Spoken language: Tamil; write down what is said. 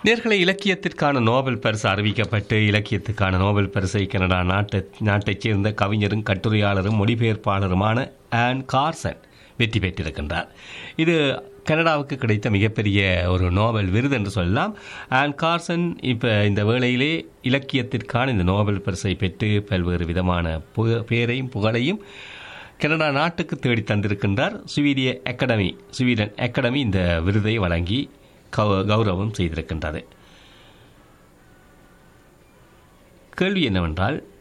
நேர்களை இலக்கியத்திற்கான நோபல் பரிசு அறிவிக்கப்பட்டு இலக்கியத்துக்கான நோபல் பரிசை கனடா நாட்டை நாட்டைச் சேர்ந்த கவிஞரும் கட்டுரையாளரும் மொழிபெயர்ப்பாளருமான ஆன் கார்சன் வெற்றி பெற்றிருக்கின்றார் இது கனடாவுக்கு கிடைத்த மிகப்பெரிய ஒரு நோபல் விருது என்று சொல்லலாம் ஆன் கார்சன் இப்போ இந்த வேளையிலே இலக்கியத்திற்கான இந்த நோபல் பரிசை பெற்று பல்வேறு விதமான புக பேரையும் புகழையும் கனடா நாட்டுக்கு தேடி தந்திருக்கின்றார் சுவீடிய அகாடமி ஸ்வீடன் அகாடமி இந்த விருதை வழங்கி கௌ- கௌரவம் செய்திருக்கின்றது கேள்வி என்னவென்றால்